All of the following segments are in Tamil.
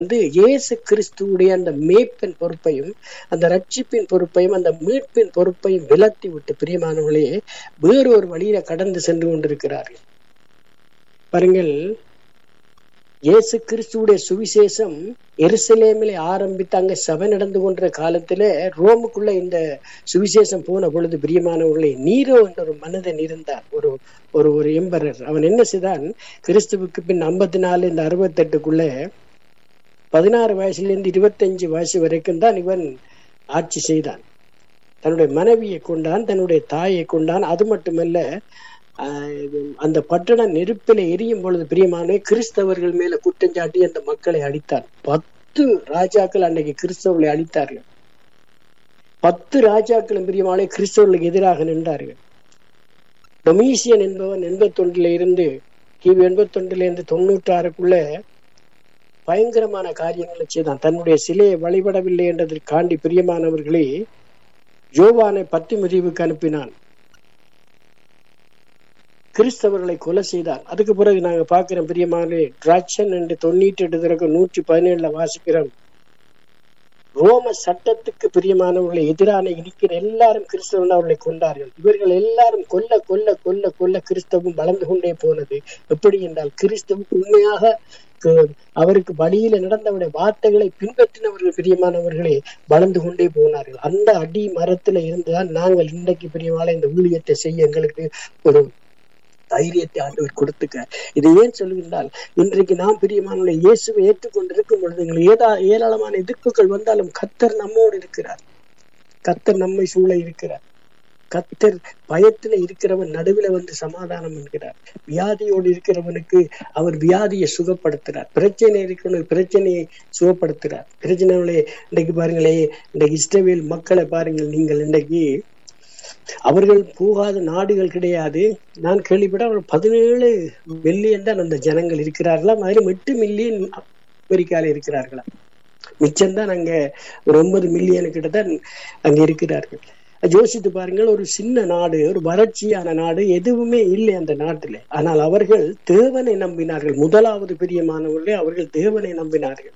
வந்து இயேசு கிறிஸ்துவுடைய அந்த மேய்ப்பின் பொறுப்பையும் அந்த ரட்சிப்பின் பொறுப்பையும் அந்த மீட்பின் பொறுப்பையும் விலத்தி விட்டு பிரியமானவர்களே வேறொரு வழியில கடந்து சென்று கொண்டிருக்கிறார்கள் பாருங்கள் இயேசு கிறிஸ்துவுடைய சுவிசேஷம் எருசலேமிலே ஆரம்பித்து அங்க சபை நடந்து கொண்ட காலத்துல ரோமுக்குள்ள இந்த சுவிசேஷம் போன பொழுது பிரியமானவர்களே நீரோ என்ற ஒரு மனிதன் இருந்தார் ஒரு ஒரு ஒரு எம்பரர் அவன் என்ன செய்தான் கிறிஸ்துவுக்கு பின் ஐம்பத்தி நாலு இந்த அறுபத்தெட்டுக்குள்ள பதினாறு வயசுல இருந்து இருபத்தஞ்சு வயசு வரைக்கும் தான் இவன் ஆட்சி செய்தான் தன்னுடைய மனைவியை கொண்டான் தன்னுடைய தாயை கொண்டான் அது மட்டுமல்ல அந்த பட்டண நெருப்பில எரியும் பொழுது பிரியமானே கிறிஸ்தவர்கள் மேல குற்றஞ்சாட்டி அந்த மக்களை அழித்தார் பத்து ராஜாக்கள் அன்னைக்கு கிறிஸ்தவர்களை அழித்தார்கள் பத்து ராஜாக்களும் பிரியமானே கிறிஸ்தவர்களுக்கு எதிராக நின்றார்கள் டொமீசியன் என்பவன் எண்பத்தொன்றுல இருந்து கிபி எண்பத்தொன்றுல இருந்து தொண்ணூற்றி ஆறுக்குள்ள பயங்கரமான காரியங்களை செய்தான் தன்னுடைய சிலையை வழிபடவில்லை என்றதற்காண்டி பிரியமானவர்களே யோவானை பத்தி முதிவுக்கு அனுப்பினான் கிறிஸ்தவர்களை கொலை செய்தார் அதுக்கு பிறகு நாங்க பாக்குறோம் பிரியமான டிராக்ஷன் என்று தொண்ணூற்றி எட்டு திறக்க நூற்றி பதினேழுல வாசிக்கிறோம் ரோம சட்டத்துக்கு பிரியமானவர்களை எதிரான இருக்கிற எல்லாரும் கிறிஸ்தவன் அவர்களை கொண்டார்கள் இவர்கள் எல்லாரும் கொல்ல கொல்ல கொல்ல கொல்ல கிறிஸ்தவம் வளர்ந்து கொண்டே போனது எப்படி என்றால் கிறிஸ்தவுக்கு உண்மையாக அவருக்கு வழியில நடந்தவருடைய வார்த்தைகளை பின்பற்றினவர்கள் பிரியமானவர்களே வளர்ந்து கொண்டே போனார்கள் அந்த அடி மரத்துல இருந்துதான் நாங்கள் இன்றைக்கு பிரியமான இந்த ஊழியத்தை செய்ய எங்களுக்கு ஒரு தைரியத்தை ஆண்டவர் கொடுத்துக்க இதை ஏன் சொல்லுகின்றால் இன்றைக்கு நாம் பிரியமான இயேசுவை ஏற்றுக்கொண்டிருக்கும் பொழுது எங்களுக்கு ஏதா ஏராளமான எதிர்ப்புகள் வந்தாலும் கத்தர் நம்மோடு இருக்கிறார் கத்தர் நம்மை சூழ இருக்கிறார் கத்தர் பயத்துல இருக்கிறவன் நடுவில் வந்து சமாதானம் என்கிறார் வியாதியோடு இருக்கிறவனுக்கு அவர் வியாதியை சுகப்படுத்துறார் பிரச்சனை இருக்கிறவனுக்கு பிரச்சனையை சுகப்படுத்துறார் பிரச்சனைகளே இன்றைக்கு பாருங்களே இன்றைக்கு இஸ்ரவேல் மக்களை பாருங்கள் நீங்கள் இன்றைக்கு அவர்கள் போகாத நாடுகள் கிடையாது நான் கேள்விப்பட்ட ஒரு பதினேழு மில்லியன் தான் அந்த ஜனங்கள் இருக்கிறார்களாம் அதிலும் எட்டு மில்லியன் அமெரிக்கால இருக்கிறார்களா மிச்சம்தான் அங்க ஒரு ஒன்பது மில்லியனு கிட்ட தான் அங்க இருக்கிறார்கள் யோசித்து பாருங்கள் ஒரு சின்ன நாடு ஒரு வறட்சியான நாடு எதுவுமே இல்லை அந்த நாட்டில் ஆனால் அவர்கள் தேவனை நம்பினார்கள் முதலாவது பிரியமானவர்களே அவர்கள் தேவனை நம்பினார்கள்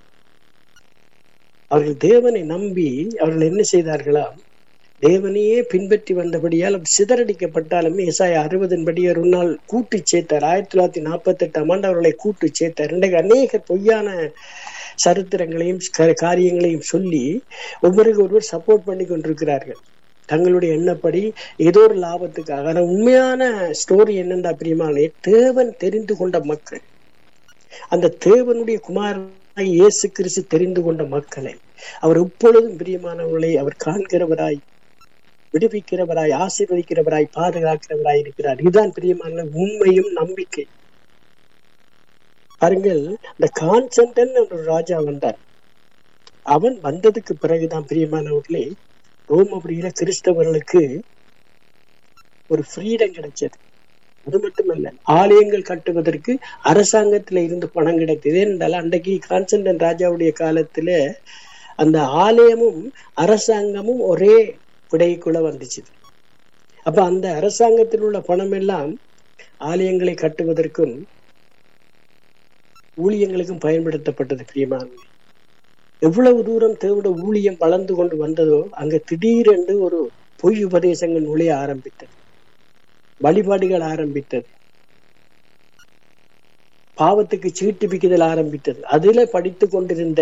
அவர்கள் தேவனை நம்பி அவர்கள் என்ன செய்தார்களா தேவனையே பின்பற்றி வந்தபடியால் சிதறடிக்கப்பட்டாலுமே இசாய அறுபதன் படி ஒரு நாள் கூட்டு சேர்த்தார் ஆயிரத்தி தொள்ளாயிரத்தி நாற்பத்தி எட்டாம் ஆண்டு அவர்களை கூட்டு சேர்த்தார் இன்றைக்கு அநேக பொய்யான சரித்திரங்களையும் காரியங்களையும் சொல்லி ஒவ்வொருக்கு ஒருவர் சப்போர்ட் பண்ணி கொண்டிருக்கிறார்கள் தங்களுடைய எண்ணப்படி ஏதோ ஒரு லாபத்துக்காக ஆனா உண்மையான ஸ்டோரி என்னென்றா பிரியமான தேவன் தெரிந்து கொண்ட மக்கள் அந்த தேவனுடைய குமாரனாய் இயேசு கிறிஸ்து தெரிந்து கொண்ட மக்களை அவர் எப்பொழுதும் பிரியமானவர்களை அவர் காண்கிறவராய் விடுவிக்கிறவராய் ஆசீர்வதிக்கிறவராய் பாதுகாக்கிறவராய் இருக்கிறார் இதுதான் பிரியமான உண்மையும் நம்பிக்கை பாருங்கள் இந்த கான்சன்டன் ஒரு ராஜா வந்தார் அவன் வந்ததுக்கு பிறகுதான் பிரியமானவர்களே ரோமபுரியில கிறிஸ்தவர்களுக்கு ஒரு ஃப்ரீடம் கிடைச்சது அது மட்டுமல்ல ஆலயங்கள் கட்டுவதற்கு அரசாங்கத்துல இருந்து பணம் கிடைத்தது என்றால் அன்றைக்கு கான்சன்டன் ராஜாவுடைய காலத்துல அந்த ஆலயமும் அரசாங்கமும் ஒரே விடைக்குள்ள வந்துச்சு அப்ப அந்த அரசாங்கத்தில் உள்ள பணம் எல்லாம் ஆலயங்களை கட்டுவதற்கும் ஊழியங்களுக்கும் பயன்படுத்தப்பட்டது பிரியமானது எவ்வளவு தூரம் தேவோட ஊழியம் வளர்ந்து கொண்டு வந்ததோ அங்க திடீரென்று ஒரு பொய் உபதேசங்கள் நுழைய ஆரம்பித்தது வழிபாடுகள் ஆரம்பித்தது பாவத்துக்கு சீட்டு பிக்குதல் ஆரம்பித்தது அதுல படித்து கொண்டிருந்த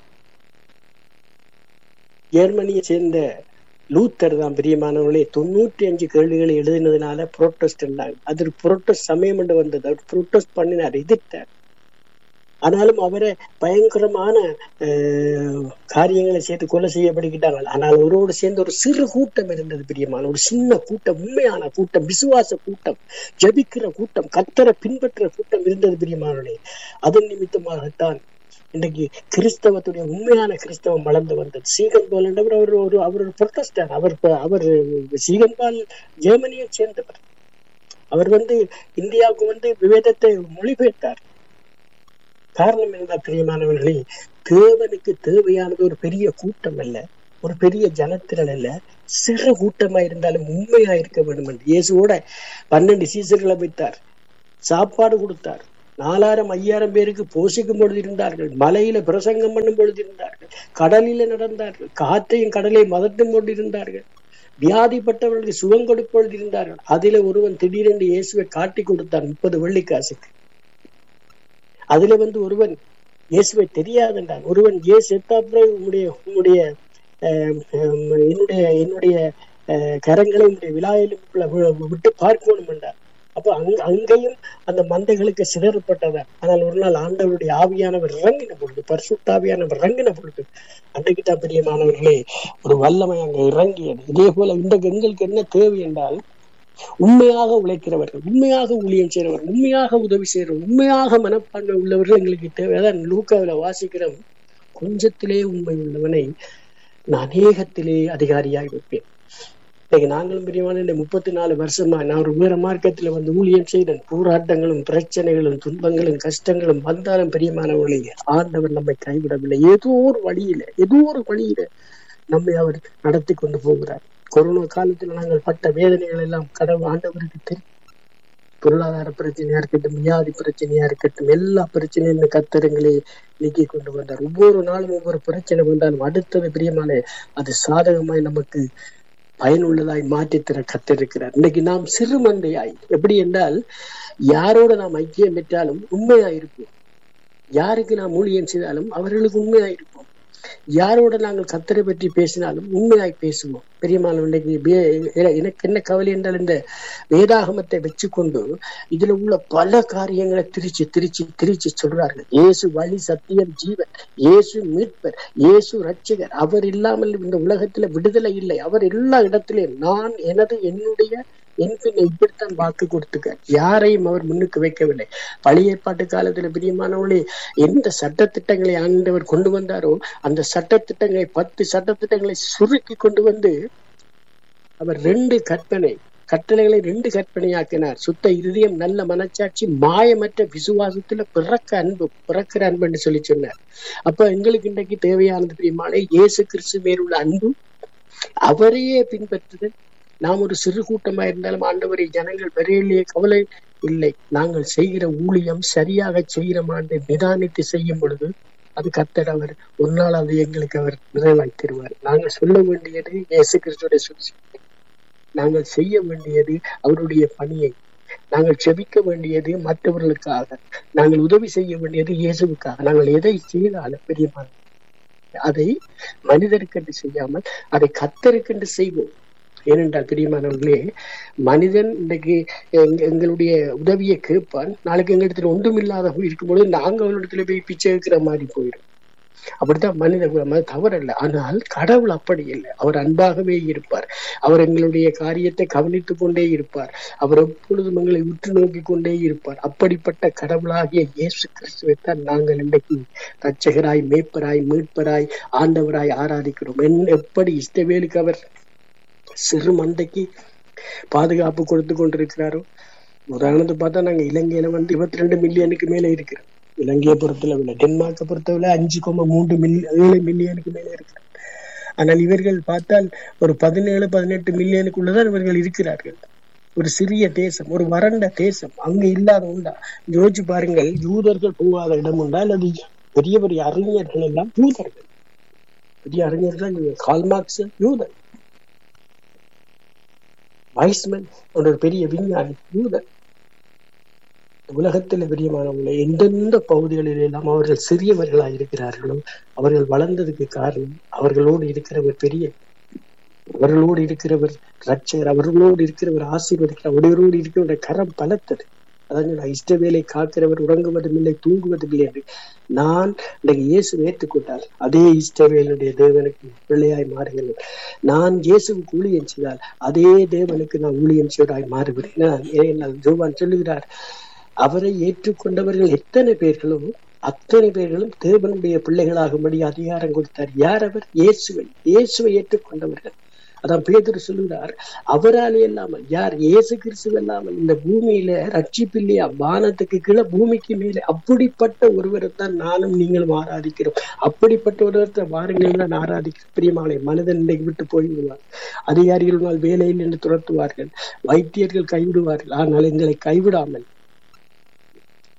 ஜெர்மனியை சேர்ந்த லூத்தர் தான் பிரியமானவர்களே தொண்ணூற்றி அஞ்சு கேள்விகளை எழுதினதுனால புரோட்டஸ்ட் இருந்தாங்க அது புரோட்டஸ்ட் சமயம் என்று வந்தது அவர் புரோட்டஸ்ட் பண்ணினார் எதிர்த்தார் ஆனாலும் அவரை பயங்கரமான காரியங்களை சேர்த்து கொலை செய்யப்படுகிட்டாங்க ஆனால் அவரோடு சேர்ந்து ஒரு சிறு கூட்டம் இருந்தது பிரியமான ஒரு சின்ன கூட்டம் உண்மையான கூட்டம் விசுவாச கூட்டம் ஜபிக்கிற கூட்டம் கத்தரை பின்பற்ற கூட்டம் இருந்தது பிரியமானே அதன் நிமித்தமாகத்தான் இன்றைக்கு கிறிஸ்தவத்துடைய உண்மையான கிறிஸ்தவம் வளர்ந்து வந்தது சீகன் பால் என்றவர் அவர் ஒரு அவர் ஒரு புரொட்டஸ்டர் அவர் அவர் சீகன் பால் ஜெர்மனியை சேர்ந்தவர் அவர் வந்து இந்தியாவுக்கு வந்து விவேதத்தை மொழிபெயர்த்தார் காரணம் என்ன பிரியமானவர்களே தேவனுக்கு தேவையானது ஒரு பெரிய கூட்டம் அல்ல ஒரு பெரிய ஜனத்திரள் அல்ல சிறு கூட்டமா இருந்தாலும் உண்மையா இருக்க வேண்டும் என்று இயேசுவோட பன்னெண்டு சீசர்களை வைத்தார் சாப்பாடு கொடுத்தார் நாலாயிரம் ஐயாயிரம் பேருக்கு போஷிக்கும் பொழுது இருந்தார்கள் மலையில பிரசங்கம் பண்ணும் பொழுது இருந்தார்கள் கடலில நடந்தார்கள் காற்றையும் கடலையும் மதட்டும் கொண்டு இருந்தார்கள் வியாதிப்பட்டவர்களுக்கு சுகம் கொடுப்பொழுது இருந்தார்கள் அதில ஒருவன் திடீரென்று இயேசுவை காட்டி கொடுத்தான் முப்பது வெள்ளிக்காசுக்கு அதுல வந்து ஒருவன் இயேசுவை தெரியாதுன்றான் ஒருவன் இயேசு எத்தாப்புல உன்னுடைய உன்னுடைய அஹ், ஹம், என்னுடைய என்னுடைய அஹ், கரங்களை உன்னுடைய விழாயிலும் விட்டு பார்க்கணும் என்றார் அப்ப அங்க அங்கேயும் அந்த மந்தைகளுக்கு சிதறப்பட்டதா ஆனால் ஒரு நாள் ஆண்டவருடைய ஆவியானவர் இறங்கின பொழுது பரிசுத்தாவியானவர் இறங்கின பொழுது அன்றைக்கு தான் பிரியமானவர்களே ஒரு வல்லமை அங்க இறங்கியது இதே போல இன்றைக்கு எங்களுக்கு என்ன தேவை என்றால் உண்மையாக உழைக்கிறவர்கள் உண்மையாக ஊழியம் செய்கிறவர்கள் உண்மையாக உதவி செய்கிறவர்கள் உண்மையாக மனப்பான்மை உள்ளவர்கள் எங்களுக்கு தேவை அதான் லூக்காவில வாசிக்கிறோம் கொஞ்சத்திலே உண்மை உள்ளவனை நான் அநேகத்திலே அதிகாரியாய் வைப்பேன் இன்னைக்கு நாங்களும் பிரியமான இந்த முப்பத்தி நாலு வருஷமா நான் ஒரு வேற மார்க்கத்துல வந்து ஊழியம் செய்தேன் போராட்டங்களும் பிரச்சனைகளும் துன்பங்களும் கஷ்டங்களும் வந்தாலும் பிரியமானவர்களே ஆண்டவர் நம்மை கைவிடவில்லை ஏதோ ஒரு வழியில ஏதோ ஒரு வழியில நம்மை அவர் நடத்தி கொண்டு போகிறார் கொரோனா காலத்துல நாங்கள் பட்ட வேதனைகள் எல்லாம் கடவுள் ஆண்டவருக்கு தெரியும் பொருளாதார பிரச்சனையா இருக்கட்டும் வியாதி பிரச்சனையா இருக்கட்டும் எல்லா பிரச்சனையும் கத்தரங்களே நீக்கி கொண்டு வந்தார் ஒவ்வொரு நாளும் ஒவ்வொரு பிரச்சனை வந்தாலும் அடுத்தது பிரியமான அது சாதகமாய் நமக்கு பயனுள்ளதாய் மாற்றி தர கத்திருக்கிறார் இன்னைக்கு நாம் சிறு மந்தையாய் எப்படி என்றால் யாரோட நாம் ஐக்கியம் பெற்றாலும் உண்மையாய் இருப்போம் யாருக்கு நாம் ஊழியம் செய்தாலும் அவர்களுக்கு உண்மையாய் இருப்போம் யாரோட நாங்கள் கத்தரை பற்றி பேசினாலும் உண்மையாய் பேசுவோம் பெரியமான இன்னைக்கு வே- எனக்கு என்ன கவலை என்றால் இந்த வேதாகமத்தை வச்சுக்கொண்டு இதுல உள்ள பல காரியங்களை திரிச்சு திரிச்சு திரிச்சு சொல்றார்கள் இயேசு வழி சத்தியம் ஜீவன் இயேசு மீட்பர் இயேசு ரட்சகர் அவர் இல்லாமல் இந்த உலகத்துல விடுதலை இல்லை அவர் எல்லா இடத்திலும் நான் எனது என்னுடைய என் பின்ன இப்படித்தான் வாக்கு கொடுத்துக்க யாரையும் அவர் முன்னுக்கு வைக்கவில்லை பழைய ஏற்பாட்டு காலத்துல பிரியமானவர்களே எந்த சட்டத்திட்டங்களை ஆண்டவர் கொண்டு வந்தாரோ அந்த சட்டத்திட்டங்களை பத்து சட்டத்திட்டங்களை சுருக்கி கொண்டு வந்து அவர் ரெண்டு கற்பனை கட்டளைகளை ரெண்டு கற்பனையாக்கினார் சுத்த இருதயம் நல்ல மனச்சாட்சி மாயமற்ற விசுவாசத்துல பிறக்க அன்பு பிறக்கிற அன்புன்னு சொல்லி சொன்னார் அப்ப எங்களுக்கு இன்றைக்கு தேவையானது பிரியமான இயேசு கிறிஸ்து மேலுள்ள அன்பு அவரையே பின்பற்றுதல் நாம் ஒரு சிறு கூட்டமா இருந்தாலும் ஆண்டவரை ஜனங்கள் வரையிலேயே கவலை இல்லை நாங்கள் செய்கிற ஊழியம் சரியாக செய்கிறோமான்னு நிதானித்து செய்யும் பொழுது அது கர்த்தர் அவர் ஒரு நாள் அது எங்களுக்கு அவர் நிறைவாய் தருவார் நாங்கள் சொல்ல வேண்டியது இயேசு கிறிஸ்துடைய சுவிசேஷம் நாங்கள் செய்ய வேண்டியது அவருடைய பணியை நாங்கள் செபிக்க வேண்டியது மற்றவர்களுக்காக நாங்கள் உதவி செய்ய வேண்டியது இயேசுவுக்காக நாங்கள் எதை செய்தாலும் பெரியமான அதை மனிதருக்கென்று செய்யாமல் அதை கத்தருக்கென்று செய்வோம் ஏனென்றால் பிரியமானவர்களே மனிதன் இன்றைக்கு எங்க- எங்களுடைய உதவியை கேட்பான் நாளைக்கு எங்க இடத்துல ஒன்றும் இல்லாத போய் இருக்கும்பொழுது நாங்க அவரிடத்துல போய் பிச்சை வைக்கிற மாதிரி போயிடும் அப்படித்தான் மனித குலம் அது தவறல்ல ஆனால் கடவுள் அப்படி இல்லை அவர் அன்பாகவே இருப்பார் அவர் எங்களுடைய காரியத்தை கவனித்துக் கொண்டே இருப்பார் அவர் எப்பொழுதும் எங்களை உற்று நோக்கி கொண்டே இருப்பார் அப்படிப்பட்ட கடவுளாகிய இயேசு கிறிஸ்துவை தான் நாங்கள் இன்றைக்கு ரட்சகராய் மேய்ப்பராய் மீட்பராய் ஆண்டவராய் ஆராதிக்கிறோம் என் எப்படி இஷ்டவேலுக்கு அவர் சிறு மந்தைக்கு பாதுகாப்பு கொடுத்து கொண்டிருக்கிறாரோ உதாரணத்தை பார்த்தா நாங்க இலங்கையில வந்து இருபத்தி ரெண்டு மில்லியனுக்கு மேல இருக்கிறோம் இலங்கையை பொறுத்தளவுல டென்மார்க்கை பொறுத்தவரை அஞ்சு கோம மூன்று மில்லியன் ஏழு மில்லியனுக்கு மேல இருக்கிறோம் ஆனால் இவர்கள் பார்த்தால் ஒரு பதினேழு பதினெட்டு மில்லியனுக்குள்ளதான் இவர்கள் இருக்கிறார்கள் ஒரு சிறிய தேசம் ஒரு வறண்ட தேசம் அங்க இல்லாத உண்டா யோசிச்சு பாருங்கள் யூதர்கள் போகாத இடம் உண்டா அல்லது பெரிய பெரிய அறிஞர்கள் எல்லாம் யூதர்கள் பெரிய அறிஞர்கள் கால்மார்க்ஸ் யூதர் வைஸ்மன் ஒரு பெரிய விஞ்ஞானி யூதர் உலகத்தில் பிரியமானவங்களை எந்தெந்த பகுதிகளில் எல்லாம் அவர்கள் சிறியவர்களாக இருக்கிறார்களோ அவர்கள் வளர்ந்ததுக்கு காரணம் அவர்களோடு இருக்கிறவர் பெரிய அவர்களோடு இருக்கிறவர் ரட்சகர் அவர்களோடு இருக்கிறவர் ஆசீர்வதிக்கிறார் அவர்களோடு இருக்கிறவருடைய கரம் பலத்தது அதான் சொன்ன இஷ்டவேலை காக்கிறவர் உறங்குவதும் இல்லை தூங்குவதும் இல்லை என்று நான் இன்றைக்கு இயேசு ஏற்றுக்கொண்டால் அதே இஷ்டவேலுடைய தேவனுக்கு பிள்ளையாய் மாறுகிறேன் நான் இயேசுவுக்கு ஊழியம் செய்தால் அதே தேவனுக்கு நான் ஊழியம் செய்வதாய் மாறுகிறேன் நான் ஏனென்றால் ஜோவான் சொல்லுகிறார் அவரை ஏற்றுக்கொண்டவர்கள் எத்தனை பேர்களோ அத்தனை பேர்களும் தேவனுடைய பிள்ளைகளாகும்படி அதிகாரம் கொடுத்தார் யார் அவர் இயேசுவை இயேசுவை ஏற்றுக்கொண்டவர்கள் அதான் பேதுரு சொல்லுகிறார் அவராலே இல்லாமல் யார் இயேசு கிறிஸ்து இல்லாமல் இந்த பூமியில ரட்சிப்பில்லையா வானத்துக்கு கீழே பூமிக்கு மேலே அப்படிப்பட்ட ஒருவரை தான் நானும் நீங்களும் ஆராதிக்கிறோம் அப்படிப்பட்ட ஒருவரை வாருங்கள் தான் ஆராதிக்கிறோம் பிரியமாலை மனிதன் இன்றைக்கு விட்டு போய்விடுவார் அதிகாரிகள் வேலையில் என்று துரத்துவார்கள் வைத்தியர்கள் கைவிடுவார்கள் ஆனால் எங்களை கைவிடாமல்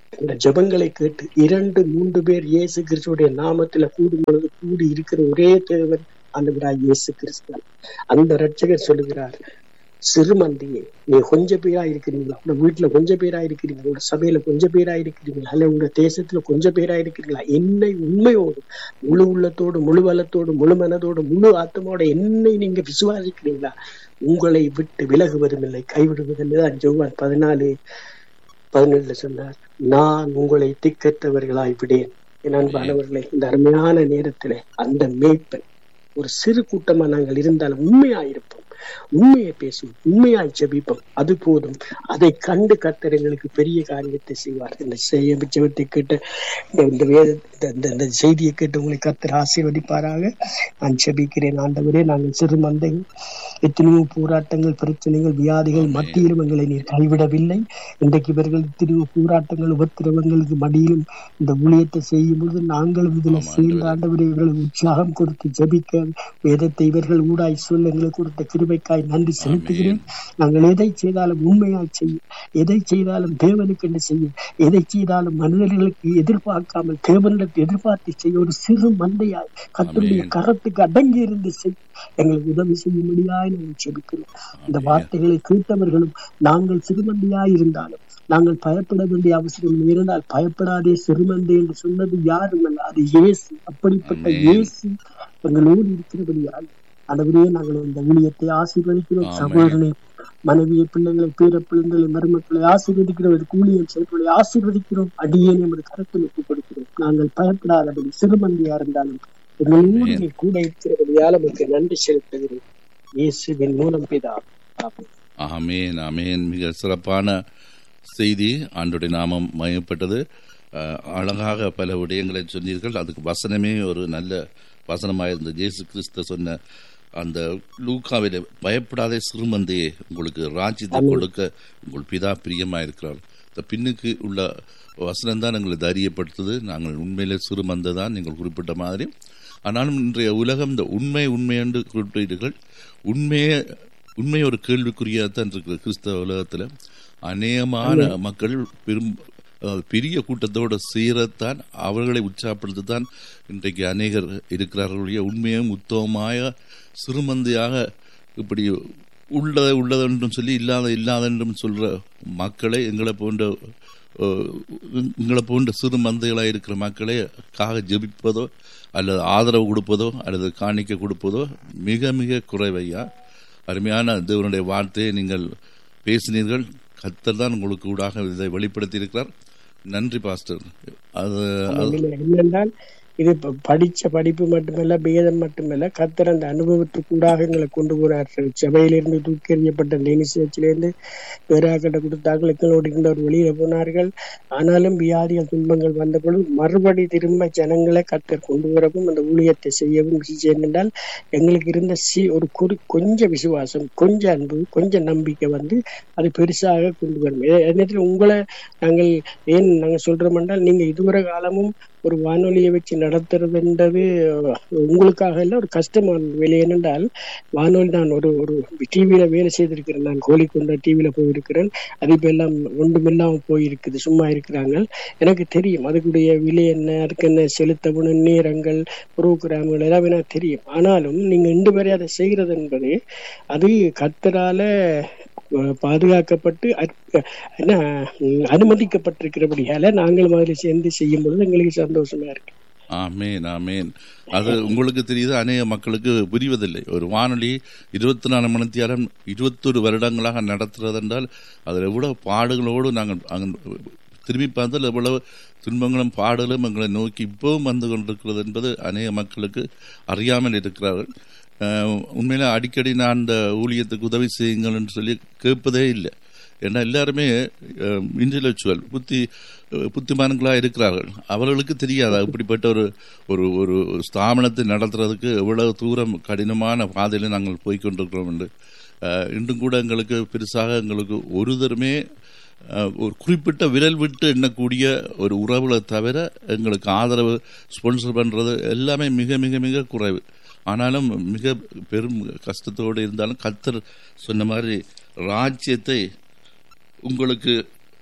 இந்த ஜெபங்களை கேட்டு இரண்டு மூன்று பேர் இயேசு கிறிஸ்துடைய நாமத்துல கூடும் பொழுது கூடி இருக்கிற ஒரே தேவன் ஆண்டவராய் இயேசு கிறிஸ்து அந்த ரட்சகர் சொல்லுகிறார் சிறுமந்தியே நீ கொஞ்ச பேரா இருக்கிறீங்களா உங்க வீட்டுல கொஞ்ச பேரா இருக்கிறீங்களா உங்க சபையில கொஞ்ச பேரா இருக்கிறீங்களா அல்ல உங்க தேசத்துல கொஞ்ச பேரா இருக்கிறீங்களா என்னை உண்மையோடு முழு உள்ளத்தோடு முழு பலத்தோடு முழு மனதோடு முழு ஆத்தமோட என்னை நீங்க விசுவாசிக்கிறீங்களா உங்களை விட்டு விலகுவதும் இல்லை கைவிடுவதில்லை தான் ஜோவான் பதினாலு பதினேழுல சொன்னார் நான் உங்களை திக்கற்றவர்களாய் விடேன் என் அன்பானவர்களே இந்த அருமையான நேரத்திலே அந்த மேய்ப்பன் ஒரு சிறு கூட்டமா நாங்கள் இருந்தாலும் உண்மையாயிருப்போம் உண்மையை பேசுவோம் உண்மையாய் ஜெபிப்போம் அது போதும் அதை கண்டு கர்த்தர் எங்களுக்கு பெரிய காரியத்தை செய்வார் இந்த செய்ய ஜெபத்தை கேட்டு இந்த- இந்த வேத இந்த- இந்த- இந்த செய்தியை கேட்டு உங்களை கர்த்தர் ஆசீர்வதிப்பாராக நான் ஜெபிக்கிறேன் ஆண்டவரே நாங்கள் சிறு மந்தைகள் எத்தனையோ போராட்டங்கள் பிரச்சனைகள் வியாதிகள் மத்தியிலும் எங்களை நீர் கைவிடவில்லை இன்றைக்கு இவர்கள் எத்தனையோ போராட்டங்கள் உபத்திரவங்களுக்கு மடியிலும் இந்த ஊழியத்தை செய்யும் பொழுது நாங்களும் இதுல சேர்ந்த ஆண்டவரே இவர்களுக்கு உற்சாகம் கொடுத்து ஜெபிக்க வேதத்தை இவர்கள் ஊடாய் சொல்ல எங்களுக்கு கொடுத்த கிருபைக்காய் நன்றி செலுத்துகிறேன் நாங்கள் எதை செய்தாலும் உண்மையாய் செய்யும் எதை செய்தாலும் தேவனுக்கு என்று செய்யும் எதை செய்தாலும் மனிதர்களுக்கு எதிர்பார்க்காமல் தேவனிடத்தை எதிர்பார்த்து செய்ய ஒரு சிறு மந்தையாய் கத்தருடைய ஆமென். கரத்துக்கு அடங்கி இருந்து செய் எங்களுக்கு உதவி செய்யும்படியாய் நாங்கள் செபிக்கிறோம் இந்த வார்த்தைகளை கேட்டவர்களும் நாங்கள் சிறுமந்தையாய் இருந்தாலும் நாங்கள் பயப்பட வேண்டிய அவசியம் இருந்தால் பயப்படாதே சிறுமந்தை என்று சொன்னது யாரும் அல்ல அது இயேசு அப்படிப்பட்ட ஆமென். இயேசு எங்களோடு இருக்கிறபடியால் ஆண்டவரே நாங்கள் இந்த ஊழியத்தை ஆசீர்வதிக்கிறோம் ஆமென். சகோதரனை மனைவியை பிள்ளைகளை பேர பிள்ளைகளை மருமக்களை ஆசீர்வதிக்கிறோம் இது கூலியம் செயல்களை ஆசீர்வதிக்கிறோம் அடியேன் எமது கருத்தில் ஒப்புக் கொடுக்கிறோம் நாங்கள் பயப்படாதபடி சிறுமந்தியா இருந்தாலும் எங்களோடு நீ கூட இருக்கிறபடியால் நமக்கு நன்றி செலுத்துகிறேன் இயேசுவின் மூலம் பிதா ஆமென். ஆமேன் ஆமேன் மிக சிறப்பான செய்தி ஆண்டுடைய நாமம் மயப்பட்டது அஹ், அழகாக பல விடயங்களை சொன்னீர்கள் அதுக்கு வசனமே ஒரு நல்ல வசனமாக இருந்த இயேசு கிறிஸ்து சொன்ன அந்த லூக்காவிலே பயப்படாதே சிறுமந்தையே உங்களுக்கு ராஜ்யத்தை கொடுக்க உங்கள் பிதா பிரியமாக இருக்கிறார் இந்த பின்னுக்கு உள்ள வசனம் தான் எங்களை தைரியப்படுத்துது நாங்கள் உண்மையிலே சிறுமந்தை தான் நீங்கள் குறிப்பிட்ட மாதிரி ஆனாலும் இன்றைய உலகம் இந்த உண்மை உண்மை என்று குறிப்பிட்டீர்கள் உண்மையே உண்மை ஒரு கேள்விக்குறியாகத்தான் இருக்குது கிறிஸ்தவ உலகத்தில் அநேகமான மக்கள் பெரும் அஹ், பெரிய கூட்டத்தோடு சேரத்தான் அவர்களை உற்சாகப்படுத்தத்தான் இன்றைக்கு அநேகர் இருக்கிறார்களுடைய உண்மையும் உத்தமമായ சிறுமந்தையாக இப்படி உள்ளதை உள்ளதென்றும் சொல்லி இல்லாத இல்லாதென்றும் சொல்ற மக்களை எங்களை போன்ற அஹ், எங்களை போன்ற சிறு மந்தைகளாக இருக்கிற மக்களை காக ஜெபிப்பதோ அல்லது ஆதரவு கொடுப்பதோ அல்லது காணிக்க கொடுப்பதோ மிக மிக குறைவையா அருமையான தேவனுடைய வார்த்தையை நீங்கள் பேசினீர்கள் கத்தர் தான் உங்களுக்கு ஊடாக இதை வெளிப்படுத்தி இருக்கிறார் நன்றி பாஸ்டர் அது அது- இல்லை, என்னென்றால் இது ப- படிச்ச படிப்பு மட்டுமல்ல வேதம் மட்டுமல்ல கத்தர் அந்த அனுபவத்துக்குண்டாக எங்களை கொண்டு போறார் சபையிலிருந்து தூக்கி எறியப்பட்ட இருந்து பேராக்கட்டை கொடுத்தார்கள் எங்களோடு இருந்தவர் வெளியில போனார்கள் ஆனாலும் வியாதிகள் துன்பங்கள் வந்த பொழுது மறுபடி திரும்ப ஜனங்களை கத்தர் கொண்டு வரவும் அந்த ஊழியத்தை செய்யவும் என்றால் எங்களுக்கு இருந்த சி ஒரு குறி கொஞ்சம் விசுவாசம் கொஞ்சம் அன்பு கொஞ்சம் நம்பிக்கை வந்து அது பெருசாக கொண்டு வரும் நேரத்தில் உங்களை நாங்கள் ஏன் நாங்கள் சொல்றோம் என்றால் நீங்க இதுவரை காலமும் ஒரு வானொலியை வச்சு நடத்துறதுன்றது அஹ், உங்களுக்காக இல்ல ஒரு கஷ்டமான வேலை ஏனென்றால் வானொலி நான் ஒரு ஒரு டிவியில வேலை செய்திருக்கிறேன் நான் கோழிக்கொண்ட டிவியில போயிருக்கிறேன் அது இப்ப எல்லாம் ஒன்றுமில்லாம போயிருக்குது சும்மா இருக்கிறாங்க எனக்கு தெரியும் அதுக்குடைய விலை என்ன அதுக்கு என்ன செலுத்தப்படும் நேரங்கள் புரோகிராம்கள் எல்லாமே எனக்கு தெரியும் ஆனாலும் நீங்க இன்று வரை அதை செய்கிறது என்பது அது கத்தரால அஹ், பாதுகாக்கப்பட்டு அற்- என்ன உம், அனுமதிக்கப்பட்டிருக்கிறபடியால நாங்கள் அதில் சேர்ந்து செய்யும் பொழுது எங்களுக்கு சந்தோஷமா இருக்கு ஆமேன் ஆமேன் அது உங்களுக்கு தெரியுது அநேக மக்களுக்கு புரிவதில்லை ஒரு வானொலி இருபத்தி நாலு மணி நேரம் இருபத்தொரு வருடங்களாக நடத்துறதென்றால் அதில் எவ்வளவு பாடுகளோடு நாங்கள் அங்க திரும்பி பார்த்தால் எவ்வளவு துன்பங்களும் பாடலும் எங்களை நோக்கி இப்பவும் வந்து கொண்டிருக்கிறது என்பது அநேக மக்களுக்கு அறியாமல் இருக்கிறார்கள் அஹ், உண்மையில அடிக்கடி நான் அந்த ஊழியத்துக்கு உதவி செய்யுங்கள் என்று சொல்லி கேட்பதே இல்லை ஏன்னா எல்லாருமே இன்டலெக்சுவல் புத்தி அஹ், புத்திமான்களாக இருக்கிறார்கள் அவர்களுக்கு தெரியாது இப்படிப்பட்ட ஒரு ஒரு ஒரு ஸ்தாபனத்தை நடத்துறதுக்கு எவ்வளவு தூரம் கடினமான பாதையில் நாங்கள் போய் கொண்டிருக்கிறோம் என்று அஹ், இன்றும் கூட எங்களுக்கு பெருசாக எங்களுக்கு ஒரு தருமே அஹ், ஒரு குறிப்பிட்ட விரல் விட்டு எண்ணக்கூடிய ஒரு உறவுகளை தவிர எங்களுக்கு ஆதரவு ஸ்பான்சர் பண்ணுறது எல்லாமே மிக மிக மிக குறைவு ஆனாலும் மிக பெரும் கஷ்டத்தோடு இருந்தாலும் கத்தர் சொன்ன மாதிரி ராஜ்யத்தை உங்களுக்கு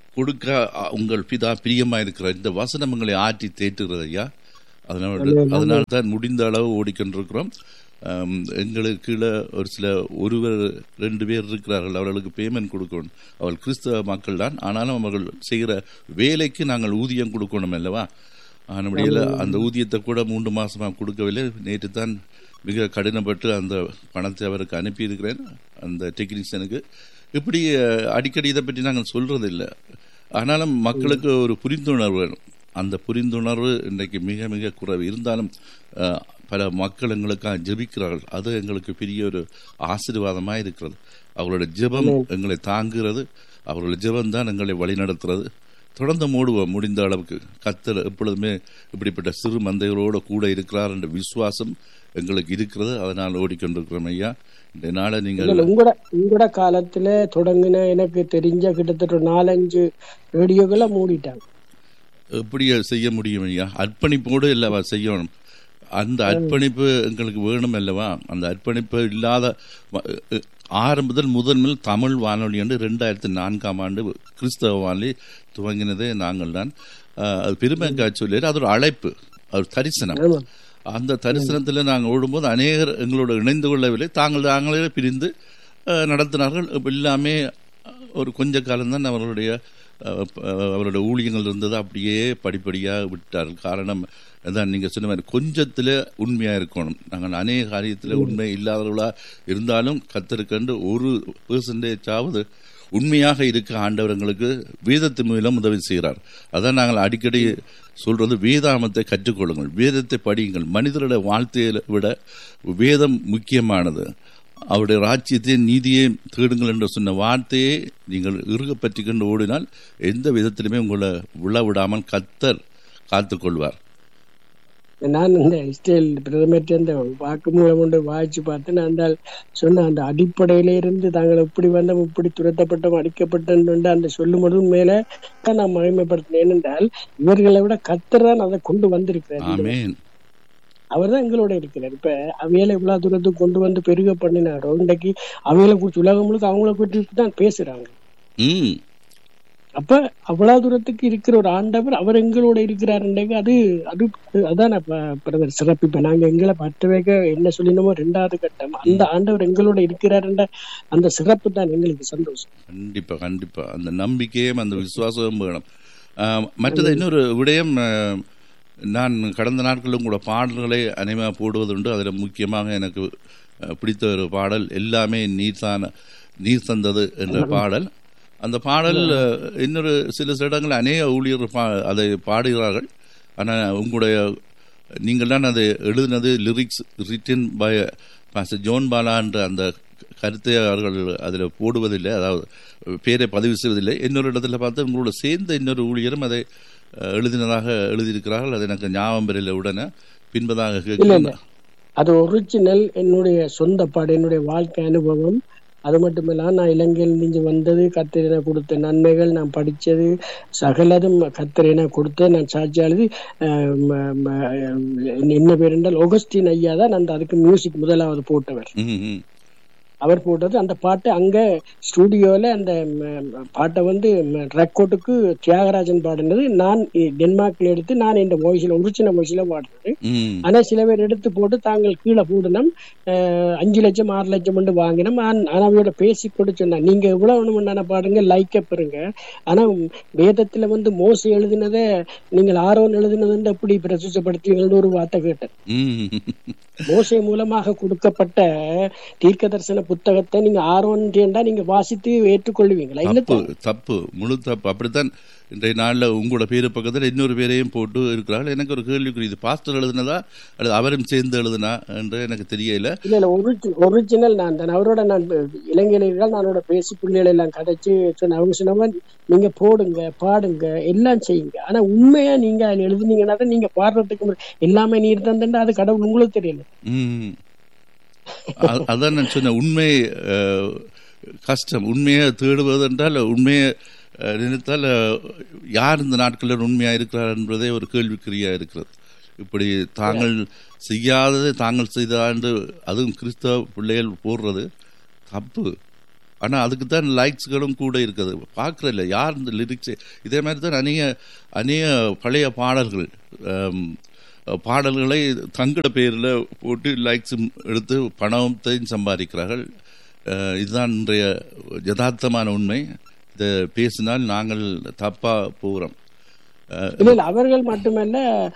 கொடுக்க அ, உங்கள் பிதா பிரியமா இருக்கிற இந்த வசனம் உங்களை ஆற்றி தேற்றுகிறது ஐயா அதனால ஆமென். அதனால தான் முடிந்த அளவு ஓடிக்கொண்டிருக்கிறோம் ஆம், எங்களுக்கு கீழே ஒரு சில ஒருவர் ரெண்டு பேர் இருக்கிறார்கள் அவர்களுக்கு பேமெண்ட் கொடுக்கணும் அவர்கள் கிறிஸ்தவ மக்கள் தான் ஆனாலும் அவர்கள் செய்கிற வேலைக்கு நாங்கள் ஊதியம் கொடுக்கணும் அல்லவா ஆனபடியில் அந்த ஊதியத்தை கூட மூன்று மாசமா கொடுக்கவில்லை நேற்று தான் மிக கடினப்பட்டு அந்த பணத்தை அவருக்கு அனுப்பியிருக்கிறேன் அந்த டெக்னீஷியனுக்கு இப்படி அஹ், அடிக்கடி இதை பற்றி நாங்கள் சொல்றது இல்லை ஆனாலும் மக்களுக்கு ஒரு புரிந்துணர்வு வேணும் அந்த புரிந்துணர்வு இன்றைக்கு மிக மிக குறைவு இருந்தாலும் அஹ், பல மக்கள் எங்களுக்காக ஜெபிக்கிறார்கள் அது எங்களுக்கு பெரிய ஒரு ஆசீர்வாதமாக இருக்கிறது அவர்களுடைய ஜெபம் எங்களை தாங்குகிறது அவர்களுடைய ஜெபம் தான் எங்களை வழிநடத்துறது தொடர்ந்து மூடுவோம் முடிந்த அளவுக்கு கத்தர் எப்பொழுதுமே இப்படிப்பட்ட சிறு மந்தைகளோடு கூட இருக்கிறார் என்ற விசுவாசம் எங்களுக்கு இருக்கிறது அதனால் ஓடிக்கொண்டிருக்கிறோம் ஐயா இந்த நாளை நீங்கள் இல்ல உங்களோட உங்களோட காலத்துல தொடங்கின எனக்கு தெரிஞ்ச கிட்டத்தட்ட ஒரு நாலஞ்சு ரேடியோக்களை மூடிட்டாங்க எப்படி செய்ய முடியும் ஐயா அர்ப்பணிப்போடு இல்லவா செய்யணும் அந்த அர்ப்பணிப்பு எங்களுக்கு வேணும் அல்லவா அந்த அர்ப்பணிப்பு இல்லாத வ- அஹ் ஆரம்பத்தில் முதன்மையில் தமிழ் வானொலி என்று ரெண்டாயிரத்தி நான்காம் ஆண்டு கிறிஸ்தவ வானொலி துவங்கினதே நாங்கள் தான் அஹ் அது பெருமைக்காக சொல்லி அது ஒரு அழைப்பு அது ஒரு தரிசனம் ஆமா அந்த தரிசனத்தில் நாங்கள் ஓடும்போது அநேகர் எங்களோட இணைந்து கொள்ளவில்லை தாங்கள் தாங்களே பிரிந்து அஹ், நடத்தினார்கள் இப்ப எல்லாமே ஒரு கொஞ்ச காலம்தான் அவர்களுடைய அஹ், ப- அவருடைய ஊழியங்கள் இருந்தது அப்படியே படிப்படியாக விட்டார்கள் காரணம் அதான் நீங்கள் சொன்ன மாதிரி கொஞ்சத்தில் உண்மையாக இருக்கணும் நாங்கள் அநேக காரியத்தில் உண்மை இல்லாதவர்களாக இருந்தாலும் கத்திருக்கண்டு ஒரு பெர்சன்டேஜாவது உண்மையாக இருக்க ஆண்டவர் எங்களுக்கு வேதத்தின் மூலம் உதவி செய்கிறார் அதான் நாங்கள் அடிக்கடி சொல்றது வேதாமத்தை கற்றுக்கொள்ளுங்கள் வேதத்தை படியுங்கள் மனிதருடைய வாழ்த்தையை விட வேதம் முக்கியமானது அவருடைய ராஜ்யத்தையும் நீதியையும் தேடுங்கள் என்று சொன்ன வார்த்தையை நீங்கள் இறுக பற்றி கொண்டு ஓடினால் எந்த விதத்திலுமே உங்களை விழ விடாமல் கத்தர் காத்துக்கொள்வார் நான் இந்த இஸ்ரேல் பிரதமர்கிட்ட அந்த வாக்குமூலம் கொண்டு வாய்ச்சி பார்த்து நான் அந்த சொன்ன அந்த அடிப்படையில இருந்து தாங்கள் இப்படி வந்தோம் இப்படி துரத்தப்பட்டோம் அடிக்கப்பட்டோம் அந்த சொல்லும் பொழுது மேல நான் மகிமைப்படுத்தினேன் ஏனென்றால் இவர்களை விட கத்தர் தான் அதை கொண்டு வந்திருக்கிறார் ஆமேன் அவர் தான் எங்களோட இருக்கிறார் இப்ப அவையில இவ்வளவு தூரத்துக்கு கொண்டு வந்து பெருக பண்ணினாரோ இன்றைக்கு அவையில குறிச்சு உலகம் முழுக்க அவங்கள பற்றி தான் பேசுறாங்க ம் அப்ப அவ்வளவு தூரத்துக்கு இருக்கிற ஒரு ஆண்டவர் அவர் எங்களோட இருக்கிறாருன்றங்க அது அது அதான் பிரதர் சிறப்பு இப்ப நாங்க எங்களை பற்ற வைக்க என்ன சொல்லினோமோ ரெண்டாவது கட்டம் அந்த ஆண்டவர் எங்களோட இருக்கிறாருன்ற அந்த சிறப்பு தான் எங்களுக்கு சந்தோஷம் கண்டிப்பா கண்டிப்பா அந்த நம்பிக்கையும் அந்த விசுவாசமும் வேணும் ஆஹ், மற்றது இன்னொரு விடயம் ஆஹ், நான் கடந்த நாட்களிலும் கூட பாடல்களை அனைவா போடுவதுண்டு அதில் முக்கியமாக எனக்கு ஆஹ், பிடித்த ஒரு பாடல் எல்லாமே நீர் தான நீர் தந்தது என்ற பாடல் அந்த பாடல் ஆஹ், இன்னொரு சில இடங்கள் அநேக ஊழியர் பா அதை பாடுகிறார்கள் ஆனால் உங்களுடைய நீங்கள் தான் அதை எழுதினது lyrics written by pastor John Bala என்ற அந்த கருத்தை அவர்கள் அதில் போடுவதில்லை அதாவது பேரை பதிவு செய்வதில்லை இன்னொரு இடத்துல பார்த்து உங்களோட சேர்ந்த இன்னொரு ஊழியரும் அதை அஹ், எழுதினதாக எழுதியிருக்கிறார்கள் அது எனக்கு ஞாபகம் பெறல உடனே பின்பதாக இல்ல கேட்கிறேன் இல்ல அது ஒரிஜினல் என்னுடைய சொந்த பாடு என்னுடைய வாழ்க்கை அனுபவம் அது மட்டுமில்லாம நான் இலங்கையில் இருந்து வந்தது கத்திரின கொடுத்த நன்மைகள் நான் படிச்சது சகலதும் கத்திரின கொடுத்த நான் சாட்சியாளது என்ன பேர் என்றால் ஒகஸ்டின் ஐயா தான் அந்த அதுக்கு மியூசிக் முதலாவது போட்டவர் ம், ம். அவர் போட்டது அந்த பாட்டு அங்க ஸ்டுடியோல அந்த ம், பாட்டை வந்து ரெக்கார்டுக்கு தியாகராஜன் பாடினது நான் டென்மார்க்ல எடுத்து நான் இந்த வாய்ஸ்ல ஒரிஜினல் வாய்ஸ்ல பாடுறது ம். ஆனா சில பேர் எடுத்து போட்டு தாங்கள் கீழே போடணும் அஹ், அஞ்சு லட்சம் ஆறு லட்சம் கொண்டு வாங்கினோம் ஆனா அவையோட பேசி கூட சொன்னா நீங்க எவ்வளவு வேணும்னா பாடுங்க லைக்க பெறுங்க ஆனா வேதத்துல வந்து மோச எழுதினதை நீங்கள் ஆரோன் எழுதினதுன்னு எப்படி பிரசுத்தப்படுத்துவீங்கன்னு ஒரு வார்த்தை கேட்டேன் ம். மோசை மூலமாக கொடுக்கப்பட்ட தீர்க்க தரிசன புத்தகத்தை நீங்க ஆர்வன்றா நீங்க வாசித்து ஏற்றுக்கொள்வீங்களா இல்ல தப்பு தப்பு முழு தப்பு அப்படித்தான் இன்றைய நாளில் உங்களோட பேரு பக்கத்தில் இன்னொரு பேரையும் போட்டு இருக்கிறார்கள் எனக்கு ஒரு கேள்விக்குறி இது பாஸ்டர் எழுதுனதா அல்லது அவரும் சேர்ந்து எழுதுனா என்று எனக்கு தெரியல இல்ல இல்ல ஒரிஜினல் நான் தான் அவரோட நான் இளைஞர்கள் நானோட பேசி பிள்ளைகளை எல்லாம் கதைச்சு சொன்ன அவங்க சொன்னவன் நீங்க போடுங்க பாடுங்க எல்லாம் செய்யுங்க ஆனா உண்மையா நீங்க அதுல எழுதுனீங்கன்னா தான் நீங்க பாடுறதுக்கு முன்ன- எல்லாமே நீர் தந்தா அது கடவுள் உங்களுக்கு தெரியல ம். அ- அதான் நான் சொன்னேன் உண்மை அஹ், கஷ்டம் உண்மையை தேடுவது என்றால் உண்மையை அஹ், நினைத்தால் அஹ், யார் இந்த நாட்களில் உண்மையா இருக்கிறார் என்பதே ஒரு கேள்விக்குறியா இருக்கிறது இப்படி தாங்கள் செய்யாததை தாங்கள் செய்தாண்டு அதுவும் கிறிஸ்தவ பிள்ளைகள் போடுறது தப்பு ஆனா அதுக்கு தான் லைக்ஸ்களும் கூட இருக்குது பார்க்கறதில்ல யார் இந்த லிரிக்ஸ் இதே மாதிரி தான் அநேக அநேக பழைய பாடல்கள் ஆம், பாடல்களை தங்கட பேரில் போட்டு லைக்ஸ் எடுத்து பணத்தையும் சம்பாதிக்கிறார்கள் அஹ், இதுதான் இன்றைய யதார்த்தமான உண்மை இதை பேசினால் நாங்கள் தப்பா போகிறோம் அஹ், இல்ல இல்ல அவர்கள் மட்டுமல்ல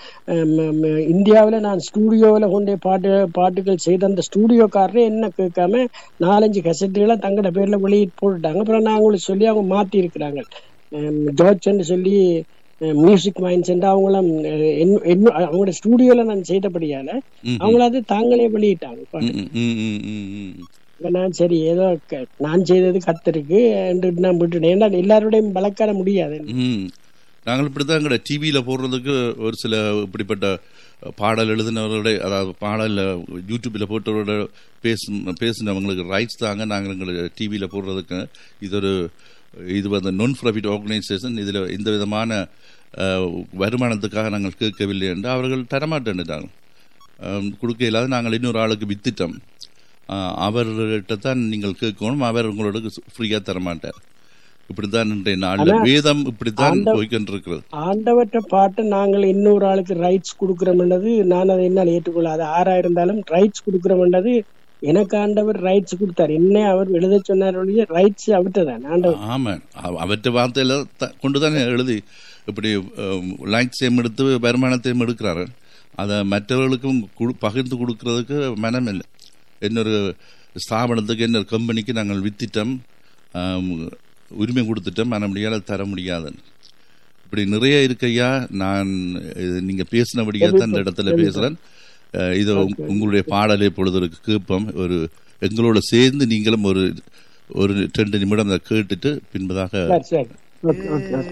இந்தியாவில நான் ஸ்டூடியோவில் கொண்டே பாட்டு பாட்டுகள் செய்த அந்த ஸ்டூடியோக்காரரே என்ன கேட்காம நாலஞ்சு கசட்டுகளை தங்கட பேர்ல வெளியிட்டு போட்டுட்டாங்க அப்புறம் நான் அவங்களுக்கு சொல்லி அவங்க மாத்தி இருக்கிறாங்க ஜோர்ஜ்னு சொல்லி மியூசிக் மைண்ட்ஸ் அவங்களும் அஹ், என்ன- என்ன- அவங்களோட ஸ்டூடியோல நான் செய்தபடியால ம், அவங்கள அது தாங்களே வெளியிட்டாங்க பாட்டு. ம், ம், ம், ம், ம். இப்ப நான் சரி ஏதோ க- நான் செய்தது கத்திருக்கு என்று நான் விட்டுட்டேன் ஏன்னா எல்லாரோடையும் வழக்காட முடியாது ம் நாங்கள் இப்படிதான் எங்கட டிவியில போடுறதுக்கு ஒரு சில இப்படிப்பட்ட பாடல் எழுதினவர்களுடைய அதாவது பாடல் யூடியூப்ல போட்டவரோட பேசு பேசினவங்களுக்கு ரைட்ஸ் தாங்க நாங்கள் எங்களுக்கு டிவியில போடுறதுக்கு இது ஒரு இது வந்து நான் ப்ராஃபிட் ஆர்கனைசேஷன் இதுல எந்த விதமான அஹ், வருமானத்துக்காக நாங்கள் கேட்கவில்லை என்று அவர்கள் தரமாட்டேன்ட்டாங்க கொடுக்க இல்லாத நாங்கள் இன்னொரு ஆளுக்கு வித்துட்டோம் அஹ், அவர்கிட்ட தான் நீங்கள் கேட்கணும் அவர் உங்களுக்கு ஃப்ரீயா தரமாட்டார் இப்படித்தான் இன்றைய நாளில் வேதம் இப்படித்தான் போய்கொண்டிருக்கிறது ஆண்டவற்ற பாட்டை நாங்கள் இன்னொரு ஆளுக்கு ரைட்ஸ் கொடுக்கிறோம்ன்றது நான் அதை என்னால் ஏற்றுக்கொள்ள அது ஆறா இருந்தாலும் ரைட்ஸ் கொடுக்கிறோம்ன்றது எனக்கு ஆண்டவர் ரைட்ஸ் கொடுத்தார் என்ன அவர் எழுத சொன்னார் ரைட்ஸ் அவர்கிட்ட தான் ஆண்டவர் ஆமா அவ- அவற்றை வார்த்தையில த- கொண்டுதானே எழுதி இப்படி லைக்ஸையும் எடுத்து வருமானத்தையும் எடுக்கிறாரு அதை மற்றவர்களுக்கும் குடு- பகிர்ந்து கொடுக்கறதுக்கு மனம் இல்லை இன்னொரு ஸ்தாபனத்துக்கு இன்னொரு கம்பெனிக்கு நாங்கள் வித்திட்டோம் ஆம், உரிமை கொடுத்துட்டோம் மன முடியாத தர முடியாதுன்னு இப்படி நிறைய இருக்கையா நான் இது நீங்க பேசினபடியா தான் இந்த இடத்துல பேசுறேன் அஹ், இது உங்க- உங்களுடைய பாடலை பொழுது ஒரு கேட்போம் ஒரு எங்களோட சேர்ந்து நீங்களும் ஒரு ஒரு ரெண்டு நிமிடம் அதை கேட்டுட்டு பின்பதாக சரி சரி ஓகே ஓகே ஓகே